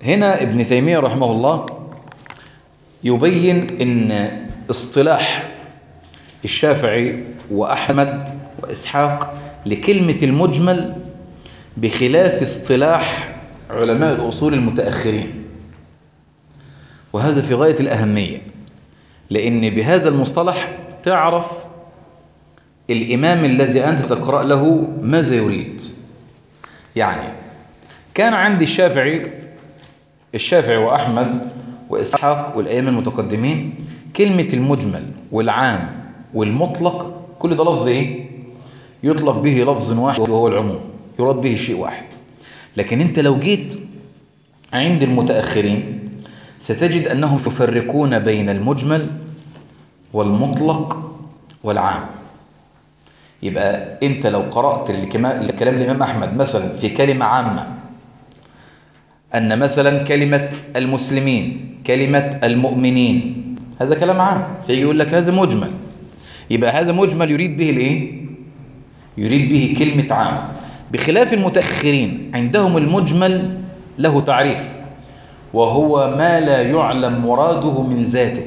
هنا ابن تيمية رحمه الله يبين ان اصطلاح الشافعي وأحمد وإسحاق لكلمة المجمل بخلاف اصطلاح علماء الأصول المتأخرين وهذا في غاية الأهمية لأن بهذا المصطلح تعرف الإمام الذي أنت تقرأ له ماذا يريد يعني كان عندي الشافعي الشافعي وأحمد وإسحاق والأئمة المتقدمين كلمة المجمل والعام والمطلق كل ده لفظ إيه؟ يطلق به لفظ واحد وهو العموم يراد به شيء واحد لكن أنت لو جيت عند المتأخرين ستجد أنهم يفرقون بين المجمل والمطلق والعام يبقى أنت لو قرأت الكلام الإمام أحمد مثلا في كلمة عامة أن مثلا كلمة المسلمين كلمة المؤمنين هذا كلام عام فيجي يقول لك هذا مجمل يبقى هذا مجمل يريد به الايه يريد به كلمة عام بخلاف المتأخرين عندهم المجمل له تعريف وهو ما لا يعلم مراده من ذاته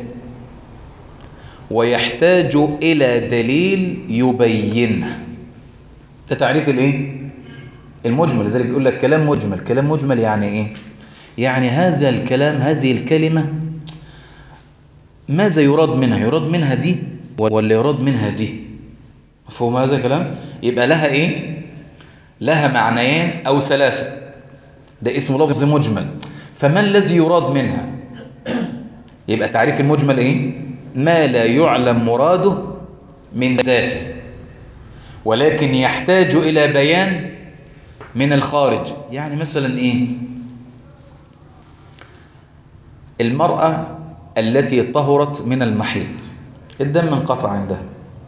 ويحتاج إلى دليل يبينه ده تعريف الايه المجمل لذلك بيقول لك كلام مجمل كلام مجمل يعني ايه يعني هذا الكلام هذه الكلمة ماذا يراد منها يراد منها دي ولا يراد منها دي مفهوم هذا الكلام يبقى لها ايه لها معنيين او ثلاثة ده اسمه لفظ مجمل فما الذي يراد منها يبقى تعريف المجمل ايه ما لا يعلم مراده من ذاته ولكن يحتاج الى بيان من الخارج يعني مثلا ايه المرأة التي طهرت من المحيض الدم انقطع عندها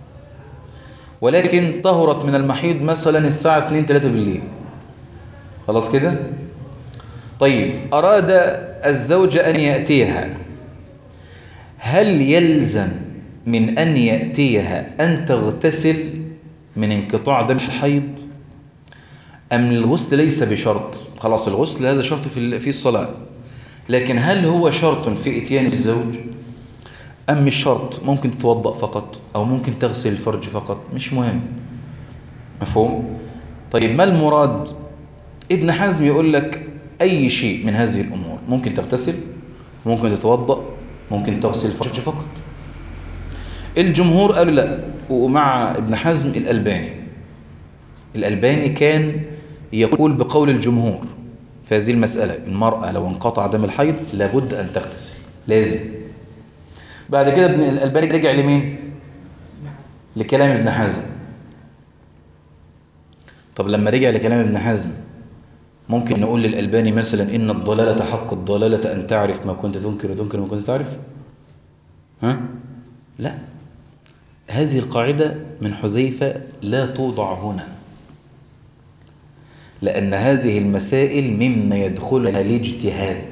ولكن طهرت من المحيض مثلا الساعة 2 3 بالليل خلاص كده طيب أراد الزوج أن يأتيها هل يلزم من أن يأتيها أن تغتسل من انقطاع دم الحيض أم الغسل ليس بشرط خلاص الغسل هذا شرط في في الصلاة لكن هل هو شرط في اتيان الزوج أم مش شرط ممكن تتوضأ فقط أو ممكن تغسل الفرج فقط مش مهم مفهوم طيب ما المراد ابن حزم يقول لك أي شيء من هذه الأمور ممكن تغتسل ممكن تتوضأ ممكن تغسل الفرج فقط الجمهور قالوا لا ومع ابن حزم الألباني الألباني كان يقول بقول الجمهور في هذه المسألة المرأة لو انقطع دم الحيض لابد أن تغتسل لازم بعد كده ابن الألباني رجع لمين لكلام ابن حزم طب لما رجع لكلام ابن حزم ممكن نقول للألباني مثلا إن الضلالة حق الضلالة أن تعرف ما كنت تنكر وتنكر ما كنت تعرف ها لا هذه القاعدة من حذيفة لا توضع هنا لأن هذه المسائل مما يدخلها الاجتهاد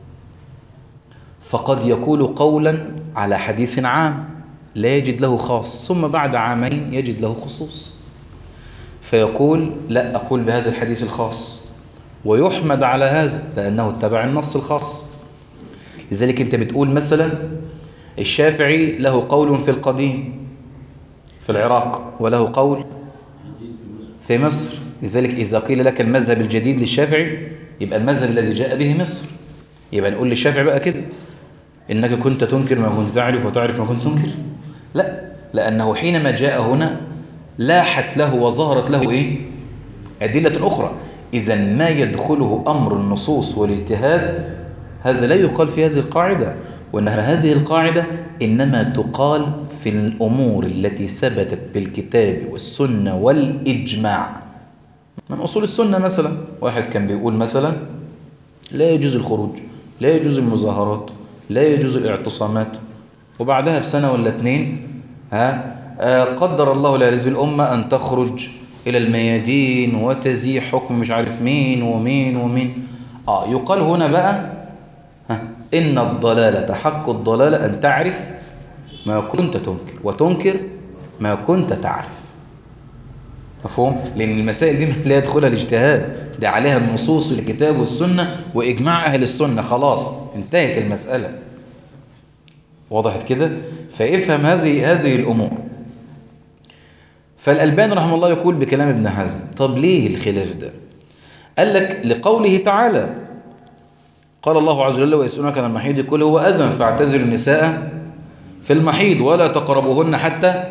فقد يقول قولا على حديث عام لا يجد له خاص ثم بعد عامين يجد له خصوص فيقول لا أقول بهذا الحديث الخاص ويحمد على هذا لأنه اتبع النص الخاص لذلك أنت بتقول مثلا الشافعي له قول في القديم في العراق وله قول في مصر لذلك إذا قيل لك المذهب الجديد للشافعي يبقى المذهب الذي جاء به مصر يبقى نقول للشافعي بقى كده إنك كنت تنكر ما كنت تعرف وتعرف ما كنت تنكر لا لأنه حينما جاء هنا لاحت له وظهرت له إيه أدلة أخرى إذا ما يدخله أمر النصوص والاجتهاد هذا لا يقال في هذه القاعدة وأن هذه القاعدة إنما تقال في الأمور التي ثبتت بالكتاب والسنة والإجماع من أصول السنة مثلا واحد كان بيقول مثلا لا يجوز الخروج لا يجوز المظاهرات لا يجوز الاعتصامات وبعدها بسنة ولا اتنين ها آه قدر الله لهذه الأمة أن تخرج إلى الميادين وتزيح حكم مش عارف مين ومين ومين آه يقال هنا بقى ها إن الضلالة حق الضلالة أن تعرف ما كنت تنكر وتنكر ما كنت تعرف مفهوم لان المسائل دي لا يدخلها الاجتهاد ده عليها النصوص الكتاب والسنه واجماع اهل السنه خلاص انتهت المساله وضحت كده فافهم هذه هذه الامور فالالباني رحمه الله يقول بكلام ابن حزم طب ليه الخلاف ده قال لك لقوله تعالى قال الله عز وجل ويسألونك عن المحيض قل هو أذن فاعتزلوا النساء في المحيض ولا تقربوهن حتى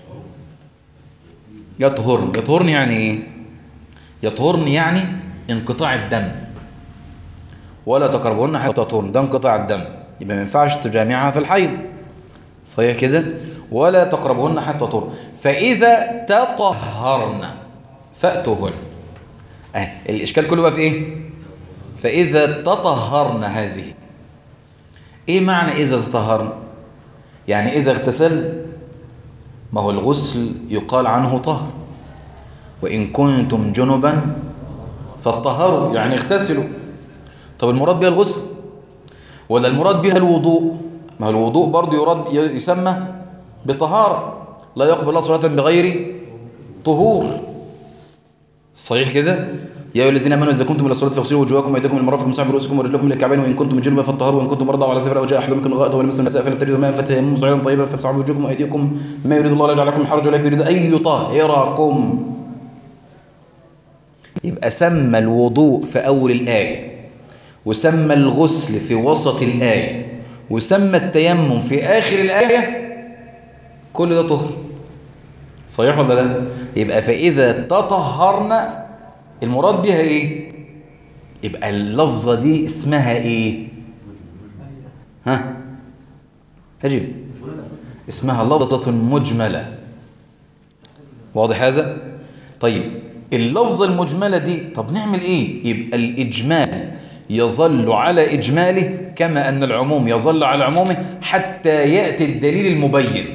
يطهرن يطهرن يعني ايه يطهرن يعني انقطاع الدم ولا تقربوهن حتى يطهرن ده انقطاع الدم يبقى ما ينفعش تجامعها في الحيض صحيح كده ولا تقربوهن حتى يطهرن فإذا تطهرن فأتوهن اه الإشكال كله بقى في ايه فإذا تطهرن هذه ايه معنى إذا تطهرن يعني إذا اغتسل ما هو الغسل يقال عنه طهر وإن كنتم جنبا فاطهروا يعني اغتسلوا طب المراد بها الغسل ولا المراد بها الوضوء ما هو الوضوء برضه يراد يسمى بطهارة لا يقبل الله صلاة بغير طهور صحيح كده يا ايها الذين امنوا اذا كنتم الى الصلاه فاغسلوا وجوهكم وايديكم الى المرافق وامسحوا برؤوسكم ورجلكم الى الكعبين وان كنتم جنبا فاطهروا وان كنتم مرضى وعلى سفر او جاء احد منكم الغائط ولمسوا النساء فلم تجدوا ماء فتيمموا صعيدا طيبا فامسحوا بوجوهكم وايديكم ما يريد الله ليجعل لكم حرج ولكن يريد ان يطهركم يبقى سمى الوضوء في اول الايه وسمى الغسل في وسط الايه وسمى التيمم في اخر الايه كل ده طهر صحيح ولا لا يبقى فاذا تطهرنا المراد بها ايه يبقى اللفظة دي اسمها ايه ها اجيب اسمها لفظة مجملة واضح هذا طيب اللفظة المجملة دي طب نعمل ايه يبقى الاجمال يظل على اجماله كما ان العموم يظل على عمومه حتى يأتي الدليل المبين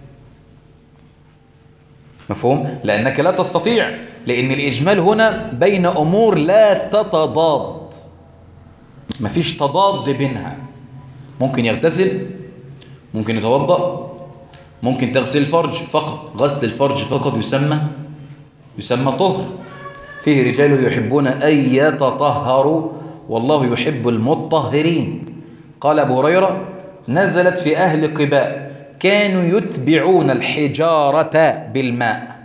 مفهوم لانك لا تستطيع لأن الإجمال هنا بين أمور لا تتضاد مفيش تضاد بينها ممكن يغتسل ممكن يتوضأ ممكن تغسل الفرج فقط غسل الفرج فقط يسمى يسمى طهر فيه رجال يحبون أن يتطهروا والله يحب المطهرين قال أبو هريرة نزلت في أهل قباء كانوا يتبعون الحجارة بالماء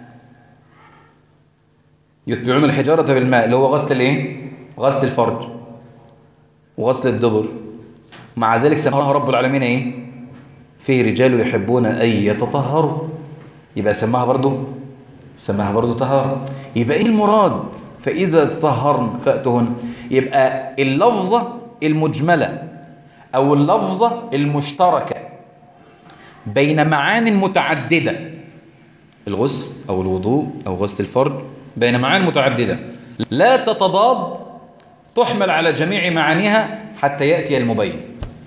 يتبعون الحجارة بالماء اللي هو غسل الايه غسل الفرج وغسل الدبر مع ذلك سماها رب العالمين ايه فيه رجال يحبون ان يتطهروا يبقى سماها برضو سماها برضو طهارة يبقى ايه المراد فاذا تطهرن فاتهن يبقى اللفظة المجملة او اللفظة المشتركة بين معان متعددة الغسل او الوضوء او غسل الفرج بين معان متعددة لا تتضاد تحمل على جميع معانيها حتى يأتي المبين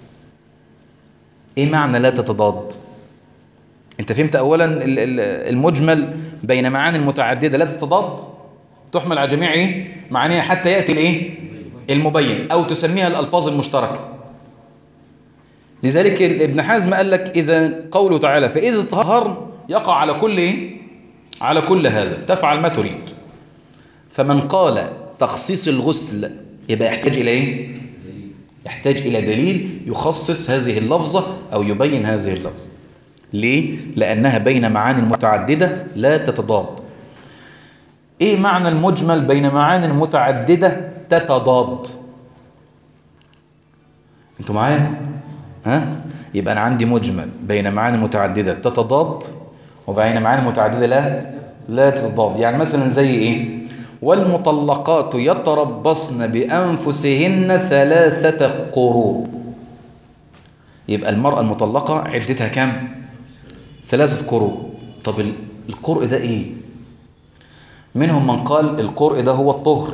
ايه معنى لا تتضاد انت فهمت اولا المجمل بين معاني متعددة لا تتضاد تحمل على جميع ايه معانيها حتى يأتي الايه المبين او تسميها الالفاظ المشتركة لذلك ابن حزم قال لك اذا قوله تعالى فاذا طهرن يقع على كل ايه على كل هذا تفعل ما تريد فمن قال تخصيص الغسل يبقى يحتاج إلى إيه؟ يحتاج إلى دليل يخصص هذه اللفظة أو يبين هذه اللفظة ليه؟ لأنها بين معاني متعددة لا تتضاد إيه معنى المجمل بين معاني متعددة تتضاد أنتوا معايا؟ ها؟ يبقى أنا عندي مجمل بين معاني متعددة تتضاد وبين معاني متعددة لا لا تتضاد يعني مثلا زي إيه؟ والمطلقات يتربصن بأنفسهن ثلاثة قروء يبقى المرأة المطلقة عدتها كام ثلاثة قروء طب القرء ده ايه منهم من قال القرء ده هو الطهر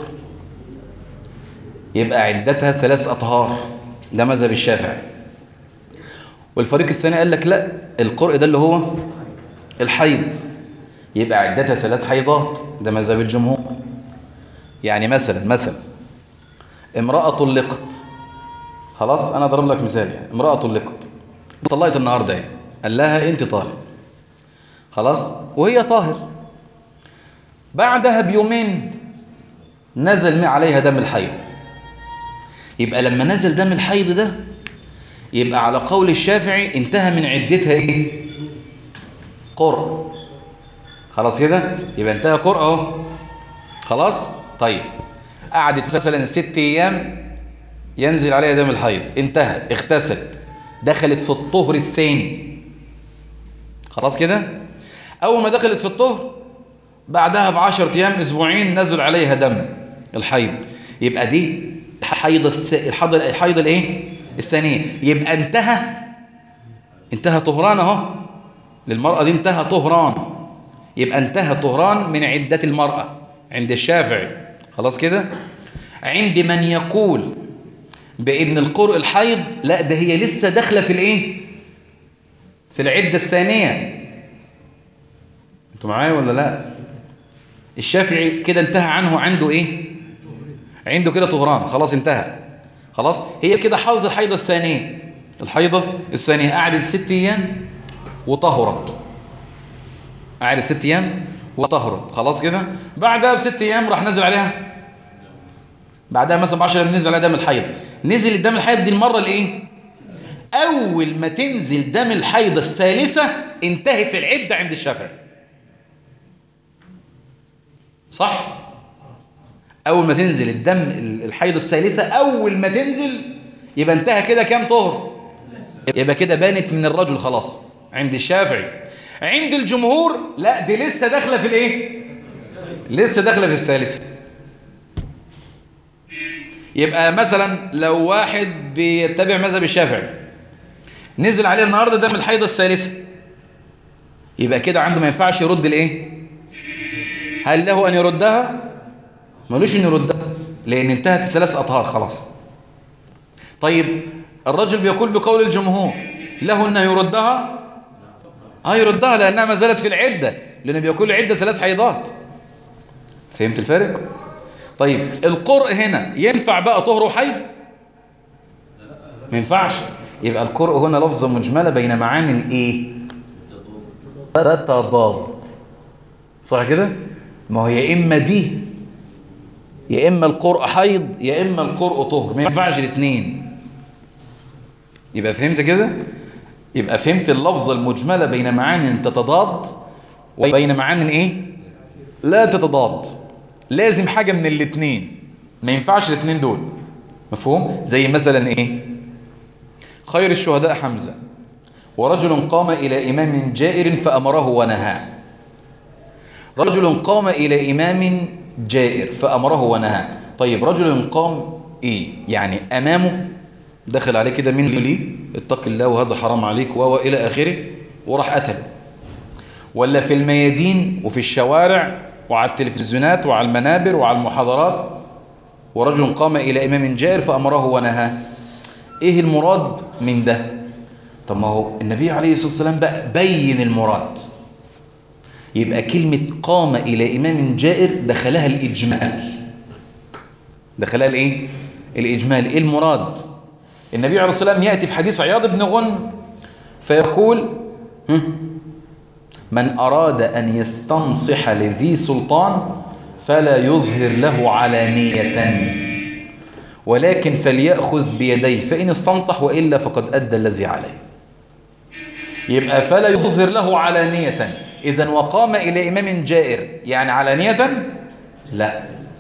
يبقى عدتها ثلاث أطهار ده مذهب الشافعي والفريق الثاني قال لك لا القرء ده اللي هو الحيض يبقى عدتها ثلاث حيضات ده مذهب الجمهور يعني مثلا مثلا امرأة طلقت خلاص انا ضرب لك مثال يعني امرأة طلقت طلقت النهارده اهي قال لها انت طالب خلاص وهي طاهر بعدها بيومين نزل عليها دم الحيض يبقى لما نزل دم الحيض ده يبقى على قول الشافعي انتهى من عدتها ايه قرء خلاص كده يبقى انتهى قرء اهو خلاص طيب قعدت مثلا ست ايام ينزل عليها دم الحيض انتهت اغتسلت دخلت في الطهر الثاني خلاص كده اول ما دخلت في الطهر بعدها بعشرة ايام اسبوعين نزل عليها دم الحيض يبقى دي حيض الس... الحيض الحيض الايه الثانيه يبقى انتهى انتهى طهران اهو للمرأة دي انتهى طهران يبقى انتهى طهران من عدة المرأة عند الشافعي خلاص كده عند من يقول بان القرء الحيض لا ده هي لسه داخله في الايه في العده الثانيه انتوا معايا ولا لا الشافعي كده انتهى عنه عنده ايه عنده كده طهران خلاص انتهى خلاص هي كده حاضت الحيضه الثانيه الحيضه الثانيه قعدت ست ايام وطهرت قعدت ست ايام وطهرت خلاص كده بعدها بست ايام راح نزل عليها بعدها مثلا ب 10 ايام نزل عليها دم الحيض نزل الدم الحيض دي المره الايه اول ما تنزل دم الحيض الثالثه انتهت العده عند الشافعي صح اول ما تنزل الدم الحيض الثالثه اول ما تنزل يبقى انتهى كده كام طهر يبقى كده بانت من الرجل خلاص عند الشافعي عند الجمهور لا دي لسه داخله في الايه لسه داخله في الثالثه يبقى مثلا لو واحد بيتبع مذهب الشافعي نزل عليه النهارده دم الحيضه الثالثه يبقى كده عنده ما ينفعش يرد الايه هل له ان يردها ملوش ان يردها لان انتهت الثلاث اطهار خلاص طيب الرجل بيقول بقول الجمهور له انه يردها اه يردها لانها ما زالت في العده لانه بيقول عده ثلاث حيضات فهمت الفرق طيب القرء هنا ينفع بقى طهر وحيض ما ينفعش يبقى القرء هنا لفظه مجمله بين معاني الايه تتضاد صح كده ما هو يا اما دي يا اما القرء حيض يا اما القرء طهر ما ينفعش الاثنين يبقى فهمت كده يبقى فهمت اللفظه المجمله بين معان تتضاد وبين معان ايه لا تتضاد لازم حاجة من الاثنين ما ينفعش الاثنين دول مفهوم زي مثلا ايه خير الشهداء حمزة ورجل قام إلى إمام جائر فأمره ونهاه رجل قام إلى إمام جائر فأمره ونهاه طيب رجل قام إيه يعني أمامه دخل عليه كده من لي اتق الله وهذا حرام عليك وهو إلى آخره وراح قتله ولا في الميادين وفي الشوارع وعلى التلفزيونات وعلى المنابر وعلى المحاضرات ورجل قام إلى إمام جائر فأمره ونهاه إيه المراد من ده طب ما هو النبي عليه الصلاة والسلام بقى بين المراد يبقى كلمة قام إلى إمام جائر دخلها الإجمال دخلها الإيه؟ الإجمال إيه المراد النبي عليه الصلاة والسلام يأتي في حديث عياض بن غن فيقول من أراد أن يستنصح لذي سلطان فلا يظهر له علانية ولكن فليأخذ بيديه فإن استنصح وإلا فقد أدى الذي عليه يبقى فلا يظهر له علانية إذا وقام إلى إمام جائر يعني علانية لا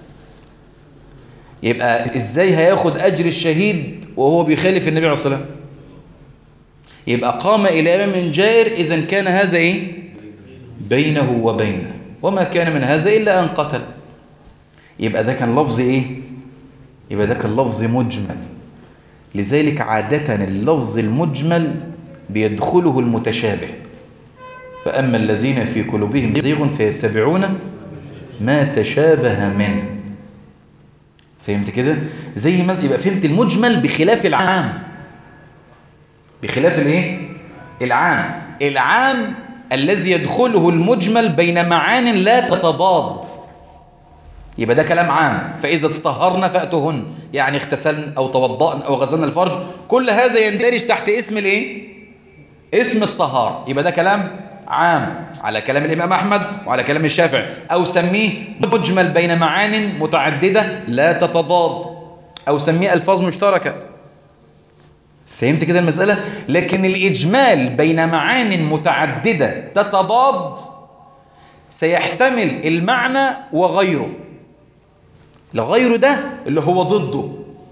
يبقى إزاي هياخد أجر الشهيد وهو بيخالف النبي عليه الصلاة والسلام يبقى قام إلى إمام جائر إذا كان هذا إيه بينه وبينه وما كان من هذا إلا أن قتل يبقى ده كان لفظ إيه يبقى ده كان لفظ مجمل لذلك عادة اللفظ المجمل بيدخله المتشابه فأما الذين في قلوبهم زيغ فيتبعون ما تشابه منه فهمت كده زي ما يبقى فهمت المجمل بخلاف العام بخلاف الايه العام العام الذي يدخله المجمل بين معان لا تتضاد يبقى ده كلام عام فإذا تطهرنا فأتوهن يعني اغتسلن أو توضأن أو غسلنا الفرج كل هذا يندرج تحت اسم الايه اسم الطهار يبقى ده كلام عام على كلام الإمام أحمد وعلى كلام الشافعي أو سميه مجمل بين معان متعددة لا تتضاد أو سميه ألفاظ مشتركة فهمت كده المسألة لكن الإجمال بين معان متعددة تتضاد سيحتمل المعنى وغيره لغيره ده اللي هو ضده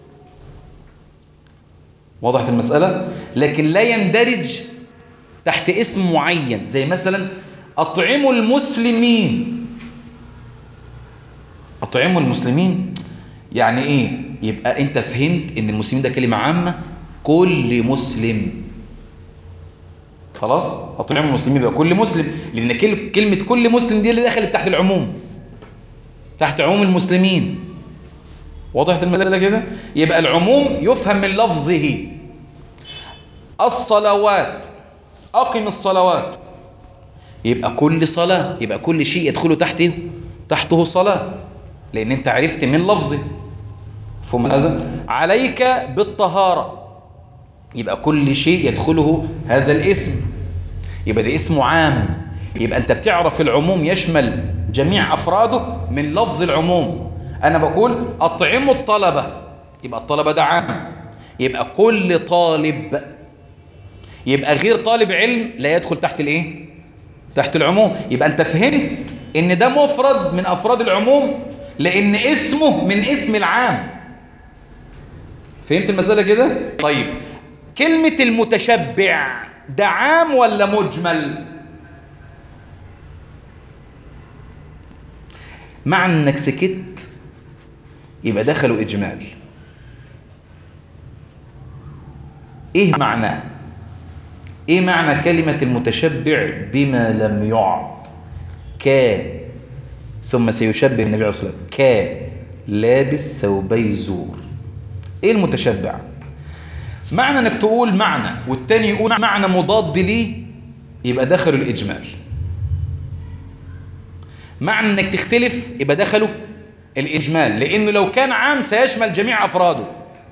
وضحت المسألة لكن لا يندرج تحت اسم معين زي مثلا أطعموا المسلمين أطعموا المسلمين يعني إيه يبقى أنت فهمت إن المسلمين ده كلمة عامة كل مسلم خلاص أطعموا المسلمين يبقى كل مسلم لأن كلمة كل مسلم دي اللي دخلت تحت العموم تحت عموم المسلمين وضحت المسألة كده يبقى العموم يفهم من لفظه الصلوات أقم الصلوات يبقى كل صلاة يبقى كل شيء يدخله تحته تحته صلاة لأن أنت عرفت من لفظه فهم هذا عليك بالطهارة يبقى كل شيء يدخله هذا الاسم يبقى ده اسمه عام يبقى أنت بتعرف العموم يشمل جميع أفراده من لفظ العموم أنا بقول أطعموا الطلبة يبقى الطلبة ده عام يبقى كل طالب يبقى غير طالب علم لا يدخل تحت الايه تحت العموم يبقى انت فهمت ان ده مفرد من افراد العموم لان اسمه من اسم العام فهمت المسألة كده طيب كلمة المتشبع ده عام ولا مجمل مع انك سكت يبقى دخلوا اجمال ايه معناه ايه معنى كلمة المتشبع بما لم يعط كا ثم سيشبه النبي عليه الصلاة والسلام كا لابس ثوبي زور ايه المتشبع معنى انك تقول معنى والتاني يقول معنى مضاد ليه يبقى دخلوا الاجمال معنى انك تختلف يبقى دخلوا الاجمال لانه لو كان عام سيشمل جميع افراده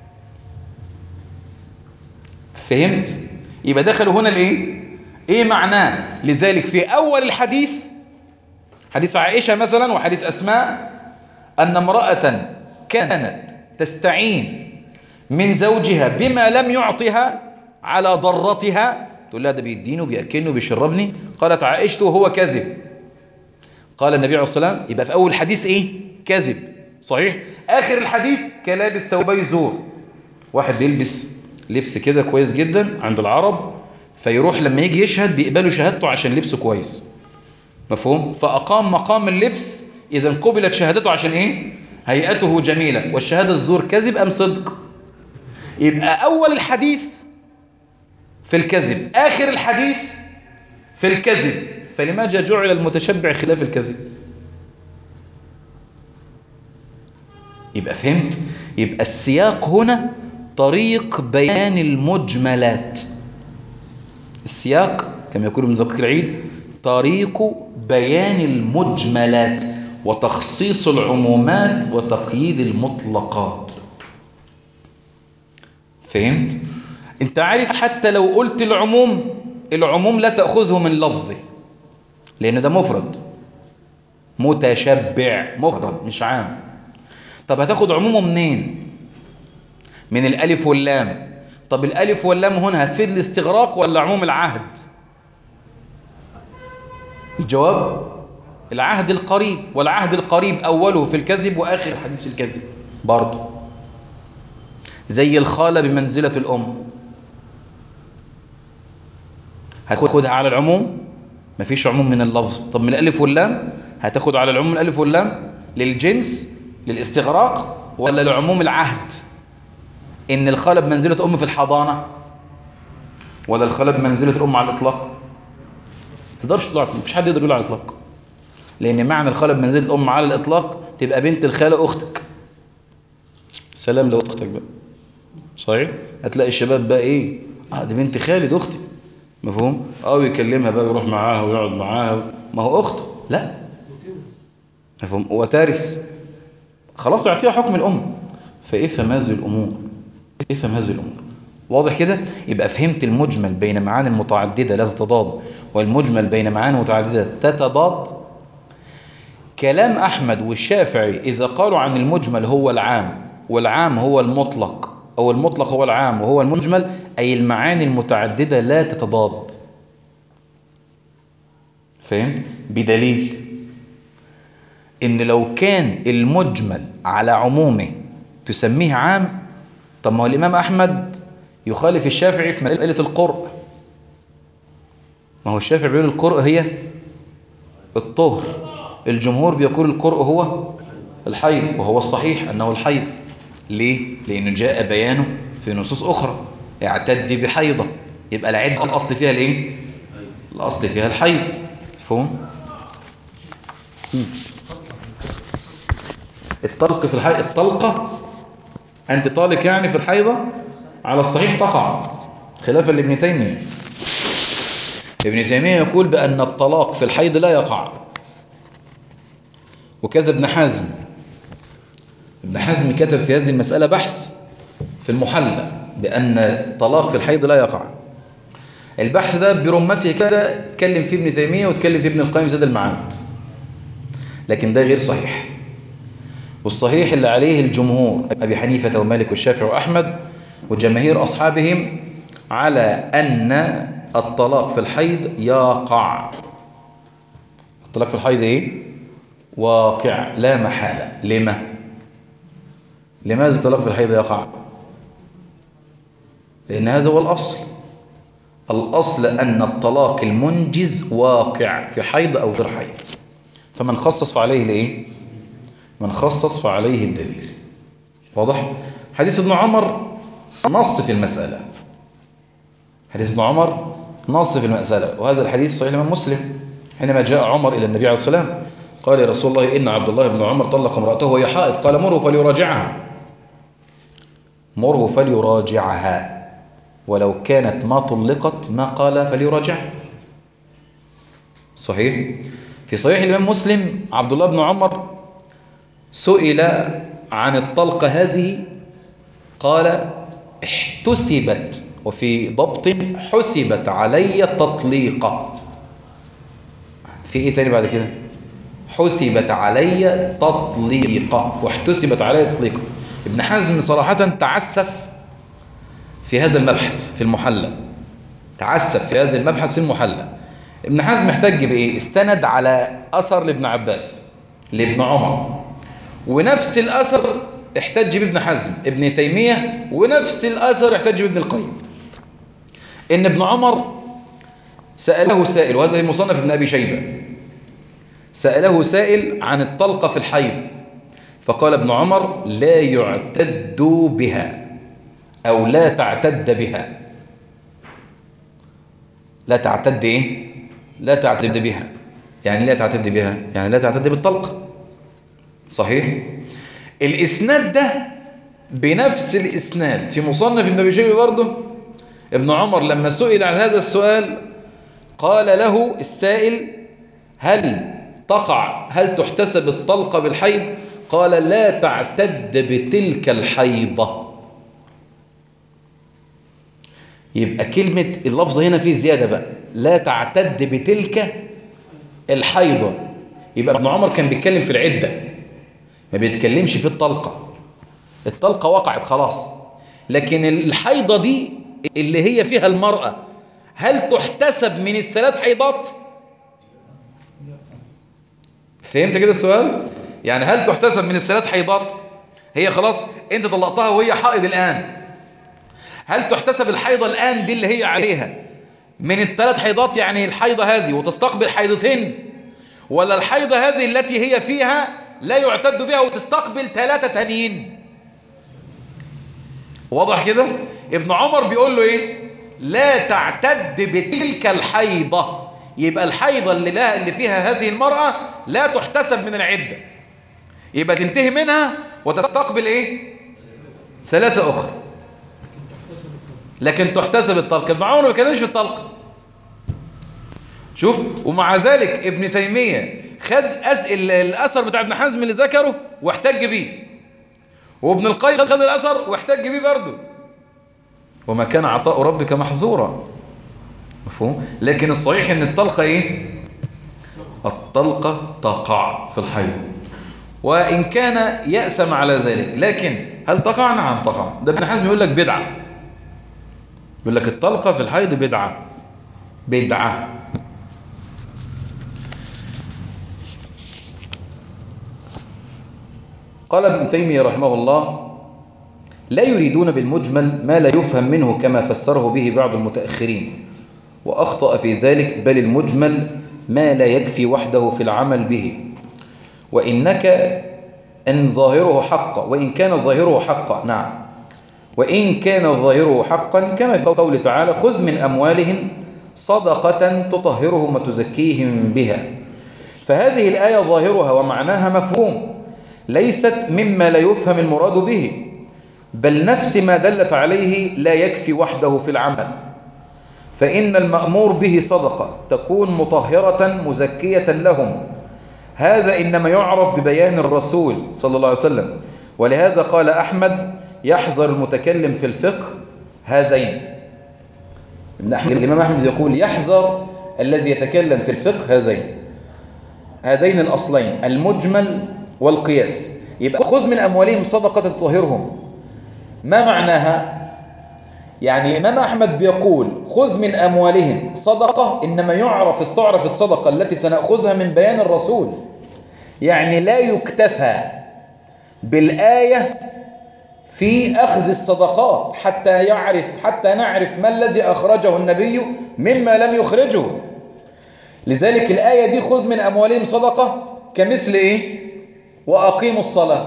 فهمت يبقى دخلوا هنا الايه ايه معناه لذلك في اول الحديث حديث عائشة مثلا وحديث اسماء ان امرأة كانت تستعين من زوجها بما لم يعطها على ضرتها تقول لها ده بيدينه بيأكلني وبيشربني قالت عائشة وهو كذب قال النبي عليه الصلاة والسلام يبقى في اول حديث ايه كذب صحيح اخر الحديث كلابس ثوبي زور واحد بيلبس لبس كده كويس جدا عند العرب فيروح لما يجي يشهد بيقبلوا شهادته عشان لبسه كويس مفهوم فأقام مقام اللبس إذا قبلت شهادته عشان إيه هيئته جميلة والشهادة الزور كذب أم صدق يبقى أول الحديث في الكذب آخر الحديث في الكذب فلماذا جعل المتشبع خلاف الكذب يبقى فهمت يبقى السياق هنا طريق بيان المجملات السياق كما يقول ابن دقيق العيد طريق بيان المجملات وتخصيص العمومات وتقييد المطلقات فهمت انت عارف حتى لو قلت العموم العموم لا تأخذه من لفظه لأن ده مفرد متشبع مفرد مش عام طب هتاخد عمومه منين من الالف واللام طب الالف واللام هنا هتفيد الاستغراق ولا عموم العهد الجواب العهد القريب والعهد القريب اوله في الكذب واخر الحديث في الكذب برضه زي الخالة بمنزلة الام هتاخدها على العموم مفيش عموم من اللفظ طب من الالف واللام هتاخد على العموم الالف واللام للجنس للاستغراق ولا لعموم العهد ان الخالة بمنزلة ام في الحضانة ولا الخالة بمنزلة الام على الاطلاق تقدرش تطلع مفيش حد يقدر يقول على الاطلاق لان معنى الخالة بمنزلة الام على الاطلاق تبقى بنت الخالة اختك سلام لاختك بقى صحيح هتلاقي الشباب بقى ايه اه دي بنت خالد اختي مفهوم اه يكلمها بقى يروح معاها ويقعد معاها ما هو اخته لا مفهوم وتارث خلاص يعطيها حكم الام فافهم هذه الامور افهم هذه الامور واضح كده يبقى فهمت المجمل بين معاني متعددة لا تتضاد والمجمل بين معاني متعددة تتضاد كلام أحمد والشافعي إذا قالوا عن المجمل هو العام والعام هو المطلق أو المطلق هو العام وهو المجمل أي المعاني المتعددة لا تتضاد فهمت؟ بدليل إن لو كان المجمل على عمومه تسميه عام طب ما هو الإمام أحمد يخالف الشافعي في مسألة القرء ما هو الشافعي بيقول القرء هي الطهر الجمهور بيقول القرء هو الحيض وهو الصحيح أنه الحيض ليه؟ لأنه جاء بيانه في نصوص أخرى اعتد بحيضة يبقى العدة الأصل فيها الإيه؟ الأصل فيها الحيض فهم؟ الطلق في الحيض الطلقة أنت طالق يعني في الحيضة على الصحيح تقع خلافا لابن تيمية ابن تيمية يقول بأن الطلاق في الحيض لا يقع وكذا ابن حزم ابن حزم كتب في هذه المسألة بحث في المحلى بأن الطلاق في الحيض لا يقع البحث ده برمته كده اتكلم فيه ابن تيمية واتكلم فيه ابن القيم زاد المعاد لكن ده غير صحيح والصحيح اللي عليه الجمهور أبي حنيفة ومالك والشافعي وأحمد وجماهير أصحابهم على أن الطلاق في الحيض يقع الطلاق في الحيض إيه؟ واقع لا محالة لما؟ لماذا الطلاق في الحيض يقع؟ لأن هذا هو الأصل الأصل أن الطلاق المنجز واقع في حيض أو غير حيض فمن خصص فعليه لإيه؟ من خصص فعليه الدليل واضح؟ حديث ابن عمر نص في المسألة حديث ابن عمر نص في المسألة وهذا الحديث صحيح الإمام مسلم حينما جاء عمر إلى النبي عليه الصلاة والسلام قال يا رسول الله إن عبد الله بن عمر طلق امرأته وهي حائض قال مره فليراجعها مره فليراجعها ولو كانت ما طلقت ما قال فليراجعها صحيح في صحيح الإمام مسلم عبد الله بن عمر سئل عن الطلقة هذه قال احتسبت وفي ضبط حسبت علي تطليقة في ايه تاني بعد كده حسبت علي تطليقة واحتسبت علي تطليقة ابن حزم صراحة تعسف في هذا المبحث في المحلى تعسف في هذا المبحث في المحلى ابن حزم احتج بايه استند على اثر لابن عباس لابن عمر ونفس الاثر احتج بابن حزم ابن تيمية ونفس الاثر احتج بابن القيم ان ابن عمر سأله سائل وهذا مصنف ابن أبي شيبة سأله سائل عن الطلقة في الحيض فقال ابن عمر لا يعتد بها أو لا تعتد بها لا تعتد إيه؟ لا تعتد بها يعني لا تعتد بها يعني لا تعتد بالطلقة صحيح الإسناد ده بنفس الإسناد في مصنف ابن أبي شيبة برضه ابن عمر لما سئل عن هذا السؤال قال له السائل هل تقع هل تحتسب الطلقة بالحيض قال لا تعتد بتلك الحيضة يبقى كلمة اللفظة هنا فيه زيادة بقى لا تعتد بتلك الحيضة يبقى ابن عمر كان بيتكلم في العدة ما بيتكلمش في الطلقة الطلقة وقعت خلاص لكن الحيضة دي اللي هي فيها المرأة هل تحتسب من الثلاث حيضات فهمت كده السؤال يعني هل تحتسب من الثلاث حيضات هي خلاص انت طلقتها وهي حائض الآن هل تحتسب الحيضة الآن دي اللي هي عليها من الثلاث حيضات يعني الحيضة هذه وتستقبل حيضتين ولا الحيضة هذه التي هي فيها لا يعتد بها وتستقبل ثلاثة تانيين واضح كده ابن عمر بيقول له ايه لا تعتد بتلك الحيضة يبقى الحيضة اللي, لا اللي فيها هذه المرأة لا تحتسب من العدة يبقى تنتهي منها وتستقبل ايه ثلاثة اخرى لكن تحتسب الطلقة ابن عمر ما بيتكلمش في الطلقة شوف ومع ذلك ابن تيمية خد أسئل الأثر بتاع ابن حزم اللي ذكره واحتج بيه وابن القيم خد الأثر واحتج بيه برضه وما كان عطاء ربك محظورا مفهوم لكن الصحيح ان الطلقة ايه الطلقة تقع في الحيض وإن كان يأسم على ذلك لكن هل تقع نعم تقع ده ابن حزم يقول لك بدعة يقول لك الطلقة في الحيض بدعة بدعة قال ابن تيمية رحمه الله لا يريدون بالمجمل ما لا يفهم منه كما فسره به بعض المتأخرين وأخطأ في ذلك بل المجمل ما لا يكفي وحده في العمل به وإنك أن ظاهره حقا وإن كان ظاهره حقا نعم وإن كان ظاهره حقا كما في قول تعالى خذ من أموالهم صدقة تطهرهم وتزكيهم بها فهذه الآية ظاهرها ومعناها مفهوم ليست مما لا يفهم المراد به بل نفس ما دلت عليه لا يكفي وحده في العمل فإن المأمور به صدقة تكون مطهرة مزكية لهم هذا إنما يعرف ببيان الرسول صلى الله عليه وسلم ولهذا قال أحمد يحذر المتكلم في الفقه هذين ابن أحمد الإمام أحمد يقول يحذر الذي يتكلم في الفقه هذين هذين الأصلين المجمل والقياس يبقى خذ من أموالهم صدقة تطهرهم ما معناها يعني الإمام أحمد بيقول خذ من أموالهم صدقة إنما يعرف استعرف الصدقة التي سنأخذها من بيان الرسول يعني لا يكتفى بالآية في أخذ الصدقات حتى يعرف حتى نعرف ما الذي أخرجه النبي مما لم يخرجه لذلك الآية دي خذ من أموالهم صدقة كمثل إيه وأقيموا الصلاة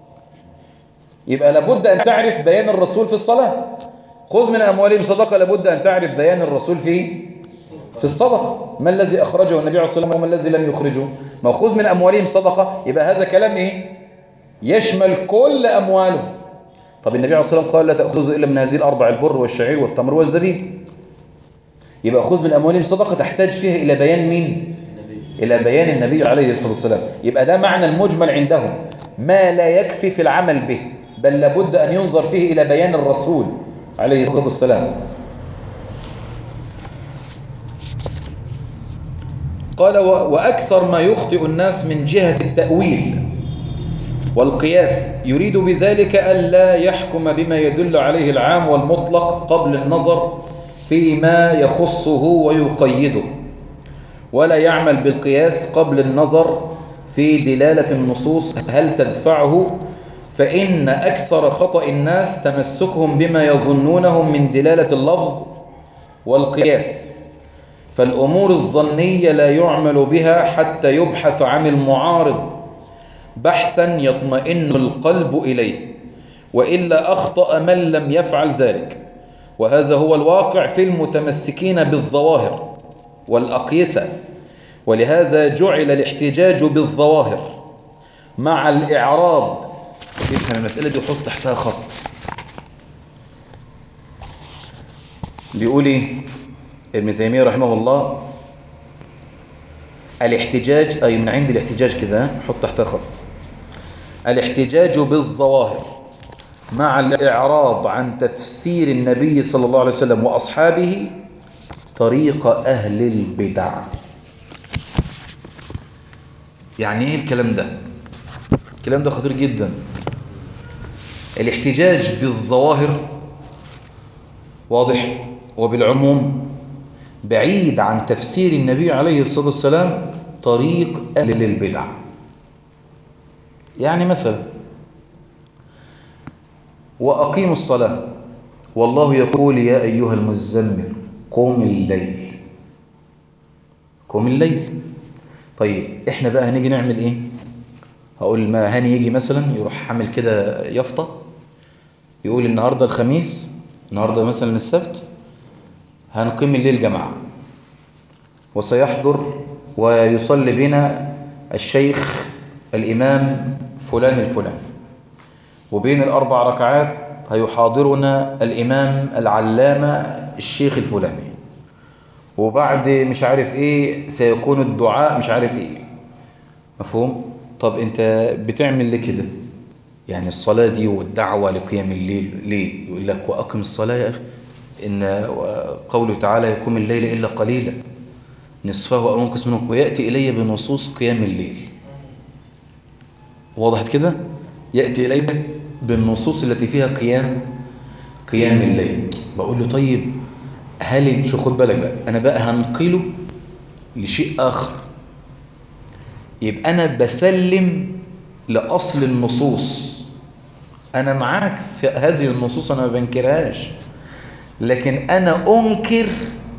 يبقى لابد أن تعرف بيان الرسول في الصلاة خذ من أموالهم صدقة لابد أن تعرف بيان الرسول في في الصدقة ما الذي أخرجه النبي عليه الصلاة والسلام وما الذي لم يخرجه ما خذ من أموالهم صدقة يبقى هذا كلام إيه يشمل كل أمواله طب النبي عليه الصلاة والسلام قال لا تأخذوا إلا من هذه الأربع البر والشعير والتمر والزبيب يبقى خذ من أموالهم صدقة تحتاج فيها إلى بيان مين إلى بيان النبي عليه الصلاة والسلام يبقى ده معنى المجمل عندهم ما لا يكفي في العمل به بل لابد أن ينظر فيه إلى بيان الرسول عليه الصلاة والسلام قال وأكثر ما يخطئ الناس من جهة التأويل والقياس يريد بذلك ألا يحكم بما يدل عليه العام والمطلق قبل النظر فيما يخصه ويقيده ولا يعمل بالقياس قبل النظر في دلالة النصوص هل تدفعه فإن أكثر خطأ الناس تمسكهم بما يظنونه من دلالة اللفظ والقياس فالأمور الظنية لا يعمل بها حتى يبحث عن المعارض بحثا يطمئن القلب إليه وإلا أخطأ من لم يفعل ذلك وهذا هو الواقع في المتمسكين بالظواهر والأقيسة ولهذا جعل الاحتجاج بالظواهر مع الإعراض يفهم المسألة دي وحط تحتها خط بيقول ايه ابن تيمية رحمه الله الاحتجاج أي من عند الاحتجاج كده حط تحتها خط الاحتجاج بالظواهر مع الإعراض عن تفسير النبي صلى الله عليه وسلم وأصحابه طريق أهل البدع يعني ايه الكلام ده الكلام ده خطير جدا الاحتجاج بالظواهر واضح وبالعموم بعيد عن تفسير النبي عليه الصلاة والسلام طريق أهل البدع يعني مثلا وأقيموا الصلاة والله يقول يا أيها المزمل قوم الليل قوم الليل طيب احنا بقى هنيجي نعمل ايه هقول ما هاني يجي مثلا يروح عامل كده يافطه يقول النهارده الخميس النهارده مثلا السبت هنقيم الليل جماعه وسيحضر ويصلي بنا الشيخ الإمام فلان الفلاني وبين الأربع ركعات هيحاضرنا الإمام العلامة الشيخ الفلاني وبعد مش عارف ايه سيكون الدعاء مش عارف ايه مفهوم طب انت بتعمل ليه كده يعني الصلاة دي والدعوة لقيام الليل ليه يقول لك وأقم الصلاة يا أخي إن قوله تعالى يقوم الليل إلا قليلا نصفه أو انقص منه ويأتي إلي بنصوص قيام الليل وضحت كده يأتي إلي بالنصوص التي فيها قيام قيام الليل بقول له طيب هل شو خد بالك بقى أنا بقى هنقله لشيء آخر يبقى أنا بسلم لأصل النصوص أنا معاك في هذه النصوص أنا ما بنكرهاش لكن أنا أنكر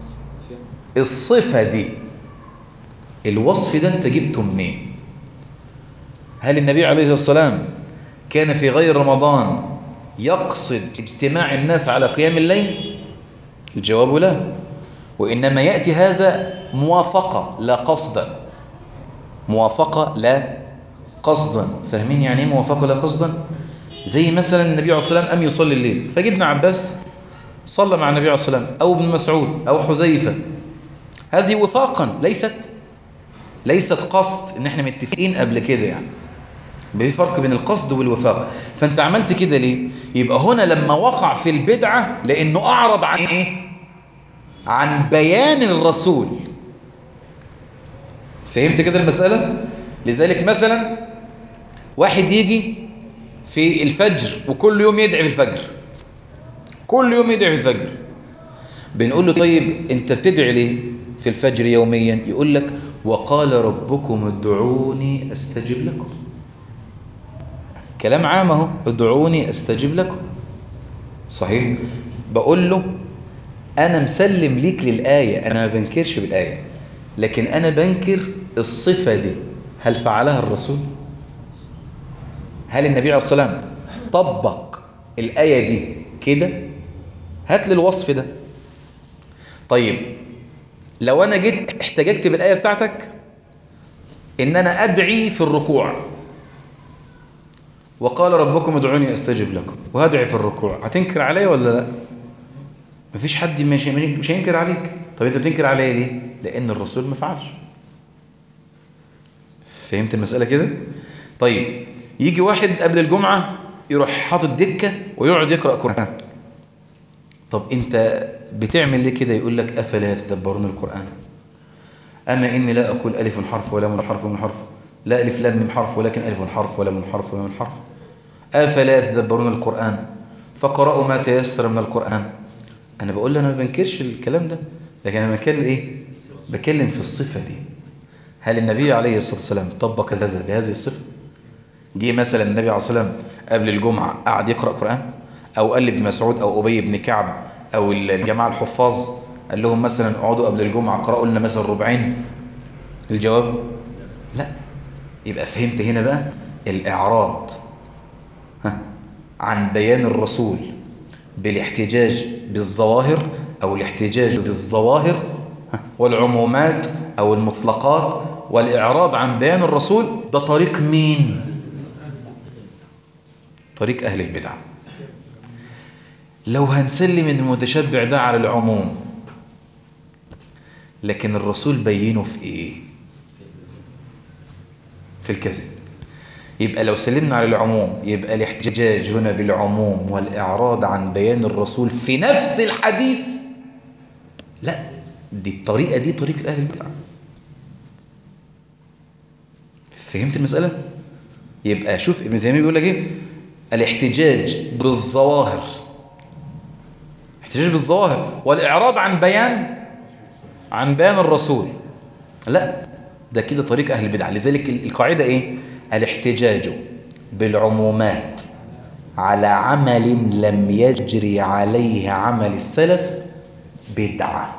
الصفة دي الوصف ده أنت جبته منين هل النبي عليه الصلاة والسلام كان في غير رمضان يقصد اجتماع الناس على قيام الليل الجواب لا وإنما يأتي هذا موافقة لا قصدا موافقة لا قصدا فاهمين يعني ايه موافقة لا قصدا زي مثلا النبي عليه الصلاة والسلام أم يصلي الليل فجي ابن عباس صلى مع النبي عليه الصلاة والسلام أو ابن مسعود أو حذيفة هذه وفاقا ليست ليست قصد ان احنا متفقين قبل كده يعني في فرق بين القصد والوفاق فانت عملت كده ليه يبقى هنا لما وقع في البدعة لانه اعرض عن ايه عن بيان الرسول فهمت كده المسألة لذلك مثلا واحد يجي في الفجر وكل يوم يدعي في الفجر كل يوم يدعي في الفجر بنقول له طيب انت بتدعي ليه في الفجر يوميا يقول لك وقال ربكم ادعوني استجب لكم كلام عام اهو ادعوني استجب لكم صحيح بقول له انا مسلم ليك للآية انا ما بنكرش بالآية لكن انا بنكر الصفة دي هل فعلها الرسول هل النبي عليه الصلاة والسلام طبق الآية دي كده هات لي الوصف ده طيب لو انا جيت احتججت بالآية بتاعتك ان انا ادعي في الركوع وقال ربكم ادعوني استجب لكم وهدعي في الركوع هتنكر علي ولا لا مفيش حد مش مش هينكر عليك طب انت بتنكر عليا ليه لان الرسول ما فعلش فهمت المسألة كده طيب يجي واحد قبل الجمعة يروح حاطط دكة ويقعد يقرأ قرآن طب انت بتعمل ليه كده يقول لك افلا يتدبرون القرآن اما اني لا اقول الف حرف ولا من حرف ومن حرف لا الف لام من حرف ولكن الف حرف ولا من حرف ولا من حرف افلا يتدبرون القرآن فقرأوا ما تيسر من القرآن انا بقول له انا ما بنكرش الكلام ده لكن انا بتكلم ايه بكلم في الصفة دي هل النبي عليه الصلاة والسلام طبق هذا بهذه الصفة دي مثلا النبي عليه الصلاة والسلام قبل الجمعة قعد يقرأ قرآن او قال لابن مسعود او ابي بن كعب او الجماعة الحفاظ قال لهم مثلا اقعدوا قبل الجمعة قرأوا لنا مثلا ربعين الجواب لا يبقى فهمت هنا بقى الاعراض ها عن بيان الرسول بالاحتجاج بالظواهر او الاحتجاج بالظواهر والعمومات او المطلقات والاعراض عن بيان الرسول ده طريق مين طريق اهل البدع لو هنسلم ان المتشبع ده على العموم لكن الرسول بينه في ايه في الكذب يبقى لو سلمنا على العموم يبقى الاحتجاج هنا بالعموم والإعراض عن بيان الرسول في نفس الحديث لا دي الطريقة دي طريقة أهل البدع فهمت المسألة؟ يبقى شوف ابن تيمية بيقول لك ايه الاحتجاج بالظواهر احتجاج بالظواهر والإعراض عن بيان عن بيان الرسول لا ده كده طريق أهل البدع لذلك القاعدة ايه الاحتجاج بالعمومات على عمل لم يجري عليه عمل السلف بدعة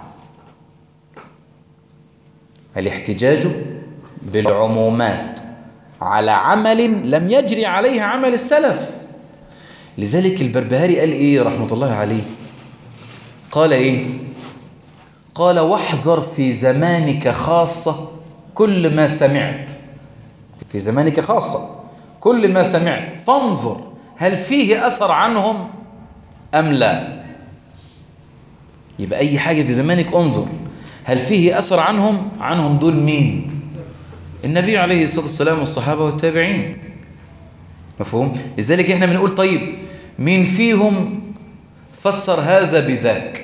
الاحتجاج بالعمومات على عمل لم يجري عليه عمل السلف لذلك البربهاري قال ايه رحمة الله عليه قال ايه قال واحذر في زمانك خاصة كل ما سمعت في زمانك خاصة كل ما سمعت فانظر هل فيه أثر عنهم أم لا يبقى أي حاجة في زمانك انظر هل فيه أثر عنهم عنهم دول مين النبي عليه الصلاة والسلام والصحابة والتابعين مفهوم لذلك احنا بنقول طيب مين فيهم فسر هذا بذاك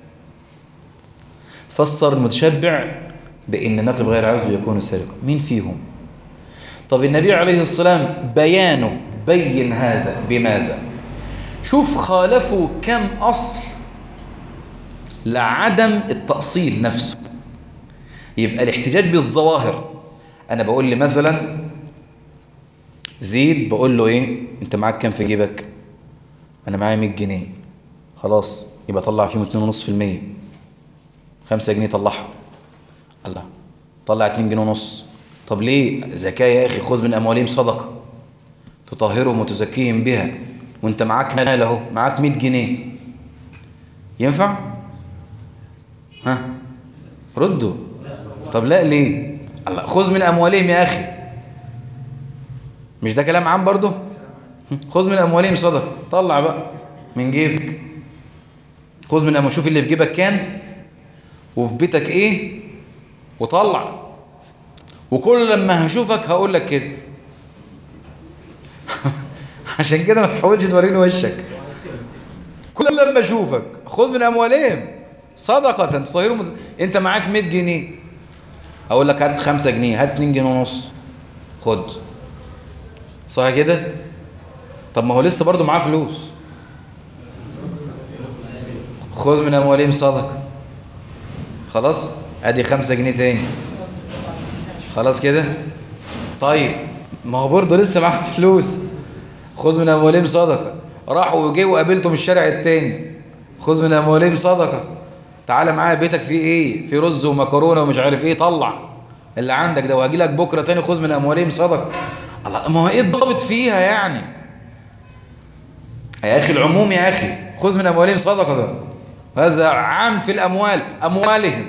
فسر المتشبع بأن نقل غير عزو يكون سرقا مين فيهم طب النبي عليه السلام بيانه بين هذا بماذا شوف خالفوا كم أصل لعدم التأصيل نفسه يبقى الاحتجاج بالظواهر أنا بقول لي مثلا زيد بقول له إيه أنت معاك كام في جيبك أنا معايا 100 جنيه خلاص يبقى طلع فيهم 2.5% 5 جنيه طلعهم الله طلع 2 جنيه ونص طب ليه زكاة يا أخي خذ من أموالهم صدقة تطهرهم وتزكيهم بها وانت معاك مال اهو معاك 100 جنيه ينفع ها ردوا طب لا ليه الله خذ من أموالهم يا أخي مش ده كلام عام برضه خذ من أموالهم صدقة طلع بقى من جيبك خذ من أموال شوف اللي في جيبك كام وفي بيتك ايه وطلع وكل لما هشوفك هقول لك كده عشان كده ما تحاولش توريني وشك كل لما اشوفك خذ من اموالهم صدقة تطهرهم انت معاك 100 جنيه اقول لك هات 5 جنيه هات 2 جنيه ونص خد صح كده طب ما هو لسه برضه معاه فلوس خذ من اموالهم صدقة خلاص ادي 5 جنيه تاني خلاص كده طيب ما هو برضه لسه معاه فلوس خذ من اموالهم صدقه راحوا وجي وقابلته من الشارع التاني خذ من اموالهم صدقه تعالى معايا بيتك فيه ايه في رز ومكرونه ومش عارف ايه طلع اللي عندك ده وهجي لك بكره تاني خذ من اموالهم صدقه الله ما هو ايه الضابط فيها يعني يا اخي العموم يا اخي خذ من اموالهم صدقه ده هذا عام في الاموال اموالهم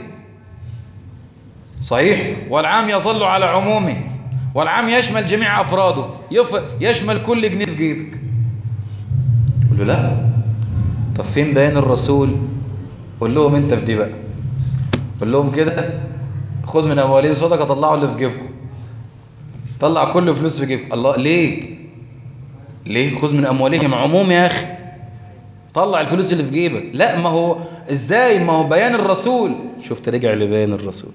صحيح والعام يظل على عمومه والعام يشمل جميع أفراده يشمل كل جنيه في جيبك قل له لا طب فين بيان الرسول قول لهم انت في دي بقى قول لهم كده خذ من أموالهم صدقة طلعوا اللي في جيبكم طلع كل فلوس في جيبك الله ليه ليه خذ من أموالهم عموم يا أخي طلع الفلوس اللي في جيبك لا ما هو ازاي ما هو بيان الرسول شفت رجع لبيان الرسول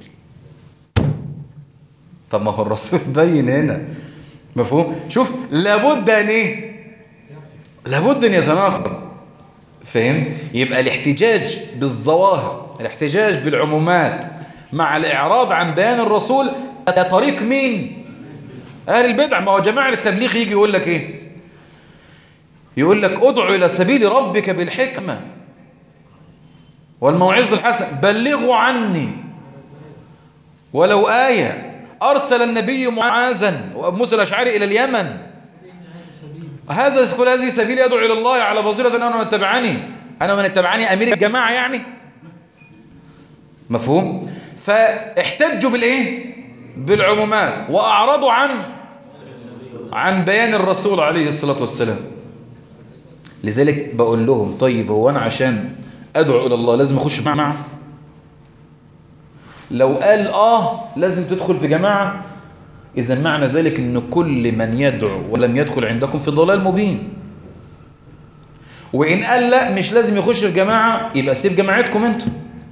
طب ما هو الرسول بين هنا مفهوم شوف لابد ان ايه لابد ان يتناقض فهمت يبقى الاحتجاج بالظواهر الاحتجاج بالعمومات مع الاعراض عن بيان الرسول ده طريق مين اهل البدع ما هو جماعه التبليغ يجي يقول لك ايه يقول لك ادعو الى سبيل ربك بالحكمه والموعظه الحسنه بلغوا عني ولو ايه أرسل النبي معاذا وأبو موسى الأشعري إلى اليمن هذا كل هذه سبيل يدعو إلى الله على بصيرة أنا ومن اتبعني أنا ومن اتبعني أمير الجماعة يعني مفهوم فاحتجوا بالإيه بالعمومات وأعرضوا عن عن بيان الرسول عليه الصلاة والسلام لذلك بقول لهم طيب هو أنا عشان أدعو إلى الله لازم أخش معه لو قال آه لازم تدخل في جماعة إذا معنى ذلك أن كل من يدعو ولم يدخل عندكم في ضلال مبين وإن قال لا مش لازم يخش في جماعة يبقى سيب جماعتكم انتم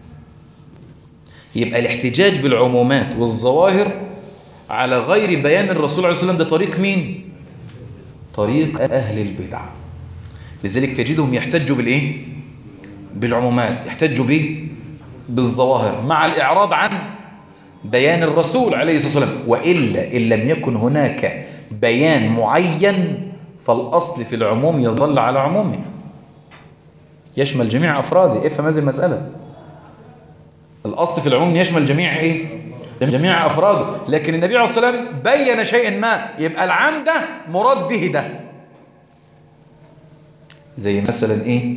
يبقى الاحتجاج بالعمومات والظواهر على غير بيان الرسول عليه الصلاة والسلام ده طريق مين؟ طريق أهل البدع لذلك تجدهم يحتجوا بالإيه؟ بالعمومات يحتجوا به بالظواهر مع الإعراض عن بيان الرسول عليه الصلاة والسلام وإلا إن لم يكن هناك بيان معين فالأصل في العموم يظل على عمومه يشمل جميع أفراده افهم هذه المسألة الأصل في العموم يشمل جميع إيه؟ جميع أفراده لكن النبي عليه الصلاة والسلام بين شيئا ما يبقى العام ده مراد به ده زي مثلا إيه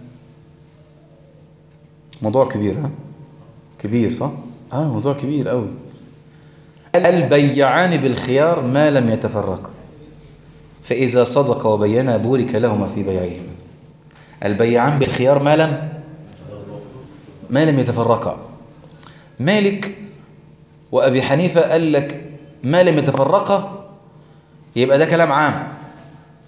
موضوع كبير ها كبير صح اه موضوع كبير قوي البيعان بالخيار ما لم يتفرقا فإذا صدق وبينا بورك لهما في بيعهما البيعان بالخيار ما لم ما لم يتفرقا مالك وأبي حنيفة قال لك ما لم يتفرقا يبقى ده كلام عام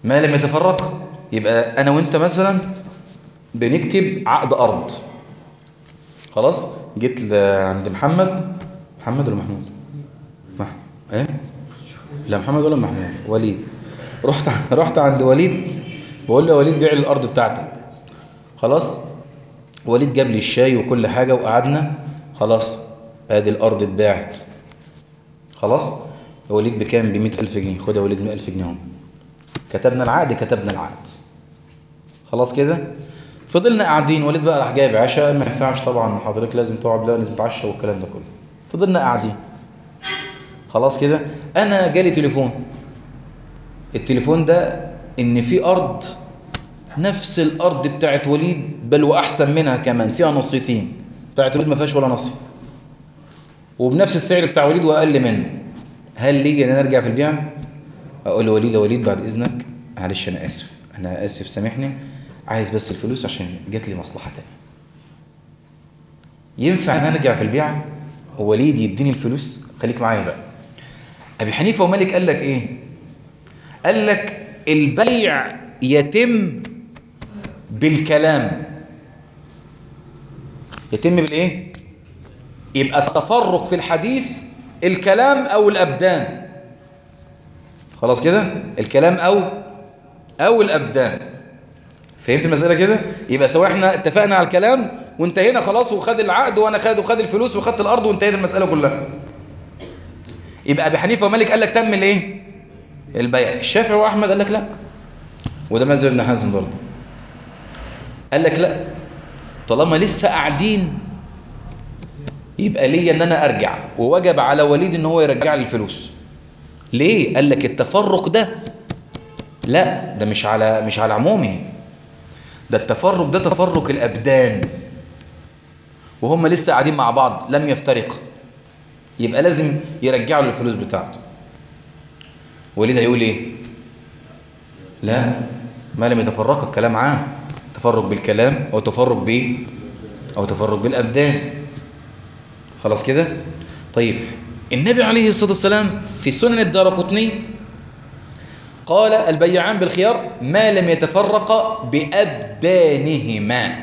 ما لم يتفرق يبقى انا وانت مثلا بنكتب عقد ارض خلاص جيت ل- عند محمد محمد ولا محمود مح... ايه لا محمد ولا محمود وليد رحت رحت عند وليد بقول له يا وليد بيع لي الارض بتاعتك خلاص وليد جاب لي الشاي وكل حاجه وقعدنا خلاص ادي الارض اتباعت خلاص وليد بكام ب 100000 جنيه خد يا وليد 100000 جنيه اهو كتبنا العقد كتبنا العقد خلاص كده فضلنا قاعدين وليد بقى راح جايب عشاء ما ينفعش طبعا حضرتك لازم تقعد لا لازم تتعشى والكلام ده كله فضلنا قاعدين خلاص كده انا جالي تليفون التليفون ده ان في ارض نفس الارض بتاعت وليد بل واحسن منها كمان فيها نصيتين بتاعت وليد ما فيهاش ولا نصيب وبنفس السعر بتاع وليد واقل منه هل لي ان انا ارجع في البيع اقول لوليد يا وليد بعد اذنك معلش انا اسف انا اسف سامحني عايز بس الفلوس عشان جات لي مصلحه تانية ينفع ان انا ارجع في البيع ووليد يديني الفلوس خليك معايا بقى ابي حنيفه ومالك قال لك ايه قال لك البيع يتم بالكلام يتم بالايه يبقى التفرق في الحديث الكلام او الابدان خلاص كده الكلام او او الابدان فهمت المساله كده يبقى سواء احنا اتفقنا على الكلام وانتهينا خلاص وخد العقد وانا خد وخد الفلوس وخدت الارض وانتهينا المساله كلها يبقى ابي حنيفه ومالك قال لك تم الايه البيع الشافعي واحمد قال لك لا وده مذهب ابن حزم برضه قال لك لا طالما لسه قاعدين يبقى ليا ان انا ارجع ووجب على وليد ان هو يرجع لي الفلوس ليه قال لك التفرق ده لا ده مش على مش على عمومه ده التفرق ده تفرق الابدان وهم لسه قاعدين مع بعض لم يفترقوا يبقى لازم يرجعوا له الفلوس بتاعته وليد هيقول ايه لا ما لم يتفرقوا الكلام عام تفرق بالكلام او تفرق بايه او تفرق بالابدان خلاص كده طيب النبي عليه الصلاه والسلام في سنن الدارقطني قال البيعان بالخيار ما لم يتفرقا بأبدانهما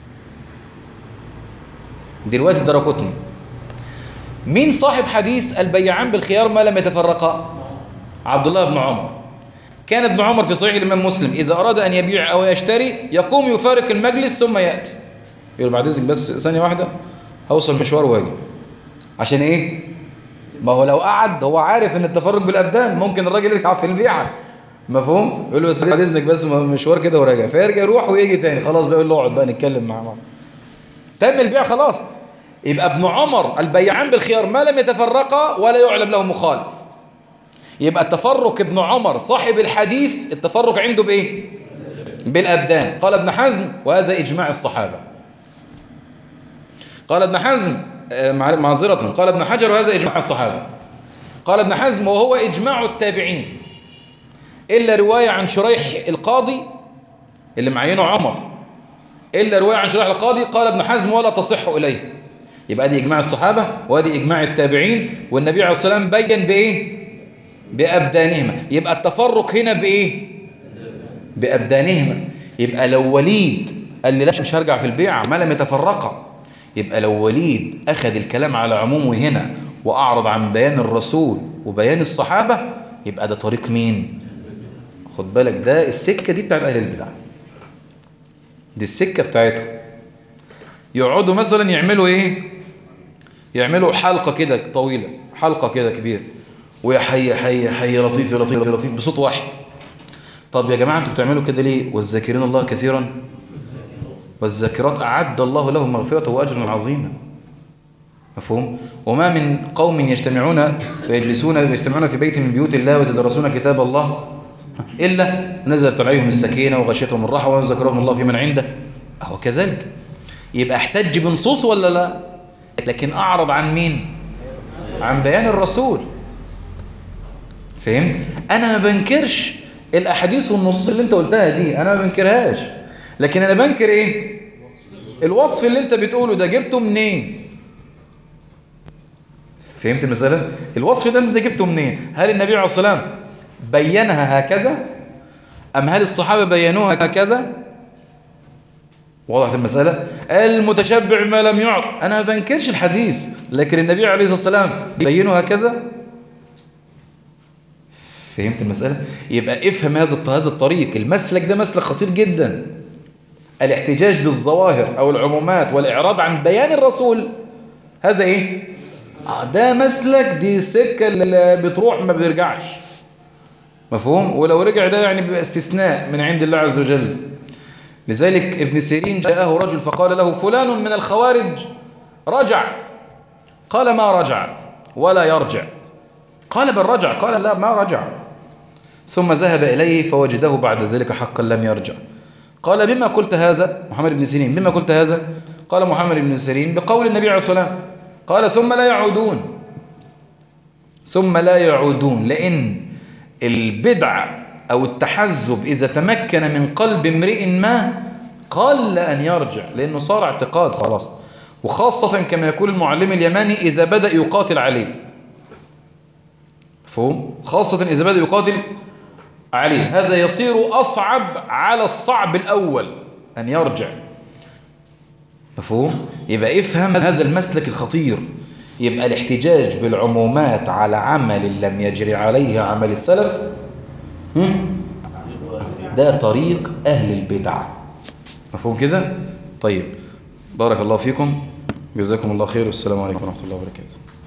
دلوقتي الدرقطني مين صاحب حديث البيعان بالخيار ما لم يتفرقا عبد الله بن عمر كان ابن عمر في صحيح الإمام مسلم إذا أراد أن يبيع أو يشتري يقوم يفارق المجلس ثم يأتي يقول بعد إذنك بس ثانية واحدة هوصل مشوار واجي عشان إيه ما هو لو قعد هو عارف ان التفرق بالابدان ممكن الراجل يرجع في البيعه مفهوم يقول له بس بعد اذنك بس مشوار كده وراجع فيرجع يروح ويجي تاني خلاص بقى يقول له اقعد بقى نتكلم مع بعض تم البيع خلاص يبقى ابن عمر البيعان بالخيار ما لم يتفرقا ولا يعلم له مخالف يبقى التفرق ابن عمر صاحب الحديث التفرق عنده بايه بالابدان قال ابن حزم وهذا اجماع الصحابه قال ابن حزم معذرة قال ابن حجر وهذا إجماع الصحابة قال ابن حزم وهو إجماع التابعين إلا رواية عن شريح القاضي اللي معينه عمر إلا رواية عن شريح القاضي قال ابن حزم ولا تصح إليه يبقى دي إجماع الصحابة وهذه إجماع التابعين والنبي عليه الصلاة والسلام بين بإيه بأبدانهما يبقى التفرق هنا بإيه بأبدانهما يبقى لو وليد قال لي لا مش هرجع في البيع ما لم يتفرقا يبقى لو وليد أخذ الكلام على عمومه هنا وأعرض عن بيان الرسول وبيان الصحابة يبقى ده طريق مين خد بالك ده السكة دي بتاعت أهل البدع دي السكة بتاعتهم يقعدوا مثلا يعملوا ايه يعملوا حلقة كده طويلة حلقة كده كبيرة ويا حي يا حي يا حي لطيف يا لطيف يا لطيف بصوت واحد طب يا جماعة انتوا بتعملوا كده ليه والذاكرين الله كثيرا والذاكرات أعد الله لهم مغفرة وأجرا عظيما مفهوم وما من قوم يجتمعون ويجلسون يجتمعون في بيت من بيوت الله ويتدرسون كتاب الله إلا نزلت عليهم السكينة وغشيتهم الرحمة وذكرهم الله في من عنده أهو كذلك يبقى احتج بنصوص ولا لا لكن أعرض عن مين عن بيان الرسول فهم أنا ما بنكرش الأحاديث والنصوص اللي انت قلتها دي أنا ما بنكرهاش لكن أنا بنكر إيه الوصف اللي انت بتقوله ده جبته منين فهمت المسألة الوصف ده انت جبته منين هل النبي عليه الصلاة والسلام بينها هكذا أم هل الصحابة بينوها هكذا وضحت المسألة المتشبع ما لم يعط أنا ما بنكرش الحديث لكن النبي عليه الصلاة والسلام بينه هكذا فهمت المسألة يبقى افهم هذا هذا الطريق المسلك ده مسلك خطير جدا الاحتجاج بالظواهر أو العمومات والإعراض عن بيان الرسول هذا إيه آه ده مسلك دي سكة اللي بتروح ما بيرجعش مفهوم ولو رجع ده يعني بيبقى استثناء من عند الله عز وجل لذلك ابن سيرين جاءه رجل فقال له فلان من الخوارج رجع قال ما رجع ولا يرجع قال بل رجع قال لا ما رجع ثم ذهب إليه فوجده بعد ذلك حقا لم يرجع قال بما قلت هذا محمد بن سيرين بما قلت هذا قال محمد بن سيرين بقول النبي عليه الصلاة والسلام قال ثم لا يعودون ثم لا يعودون لأن البدع أو التحزب إذا تمكن من قلب امرئ ما قل أن يرجع لأنه صار اعتقاد خلاص وخاصة كما يقول المعلم اليماني إذا بدأ يقاتل عليه فهم؟ خاصة إذا بدأ يقاتل عليه هذا يصير أصعب على الصعب الأول أن يرجع مفهوم؟ يبقى افهم هذا المسلك الخطير يبقى الاحتجاج بالعمومات على عمل لم يجري عليه عمل السلف ده طريق أهل البدع مفهوم كده؟ طيب بارك الله فيكم جزاكم الله خير والسلام عليكم ورحمة الله وبركاته